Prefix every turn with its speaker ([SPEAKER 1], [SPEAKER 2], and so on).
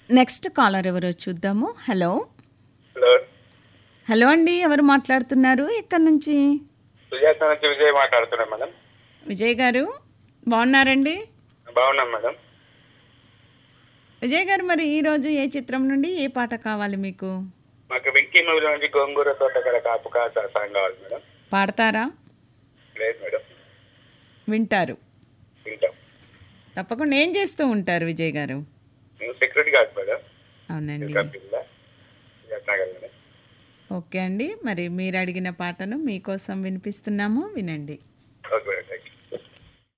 [SPEAKER 1] next caller ఎవరో చూద్దాము hello
[SPEAKER 2] hello
[SPEAKER 1] hello అండి ఎవరు మాట్లాడుతున్నారు ఇక్కడ నుంచి
[SPEAKER 2] సుజాత నుంచి విజయ్ మాట్లాడుతున్నాం మేడం
[SPEAKER 1] విజయ్ గారు బాగున్నారండి
[SPEAKER 2] బాగున్నాం మేడం
[SPEAKER 1] విజయ్ గారు మరి ఈరోజు ఏ చిత్రం నుండి ఏ పాట కావాలి మీకు
[SPEAKER 2] మాకు వెంకీ మూవీలో నుంచి గోంగూర తోటకర కాపు కాసా సాంగ్ కావాలి మేడం
[SPEAKER 1] పాడతారా
[SPEAKER 2] లేదు మేడం
[SPEAKER 1] వింటారు
[SPEAKER 2] వింటాం
[SPEAKER 1] తప్పకుండా ఏం చేస్తూ ఉంటారు విజయ్ గారు
[SPEAKER 2] నేను సెక్యూరిటీ గార్డ్ మేడం
[SPEAKER 1] అవునండి
[SPEAKER 2] కంపెనీలో నగర్ మేడం
[SPEAKER 1] ఓకే అండి మరి మీరు అడిగిన పాటను మీకోసం వినిపిస్తున్నాము వినండి